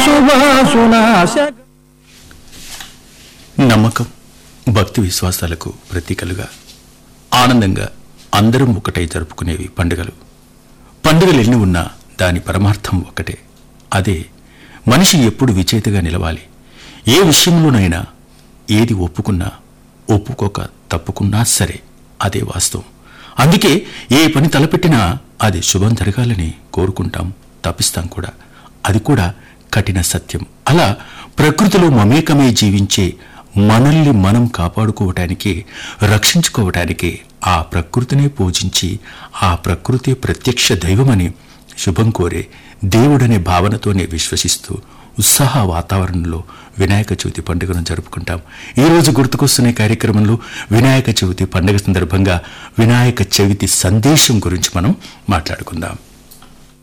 సువాసునాశ నమ్మకం భక్తి విశ్వాసాలకు ప్రతీకలుగా ఆనందంగా అందరం ఒకటై జరుపుకునేవి పండుగలు పండుగలు ఎన్ని ఉన్నా దాని పరమార్థం ఒకటే అదే మనిషి ఎప్పుడు విచేతగా నిలవాలి ఏ విషయంలోనైనా ఏది ఒప్పుకున్నా ఒప్పుకోక తప్పుకున్నా సరే అదే వాస్తవం అందుకే ఏ పని తలపెట్టినా అది శుభం జరగాలని కోరుకుంటాం తప్పిస్తాం కూడా అది కూడా కఠిన సత్యం అలా ప్రకృతిలో మమేకమై జీవించే మనల్ని మనం కాపాడుకోవటానికి రక్షించుకోవటానికి ఆ ప్రకృతినే పూజించి ఆ ప్రకృతి ప్రత్యక్ష దైవమని శుభం కోరే దేవుడనే భావనతోనే విశ్వసిస్తూ ఉత్సాహ వాతావరణంలో వినాయక చవితి పండుగను జరుపుకుంటాం ఈ రోజు గుర్తుకొస్తున్న ఈ కార్యక్రమంలో వినాయక చవితి పండుగ సందర్భంగా వినాయక చవితి సందేశం గురించి మనం మాట్లాడుకుందాం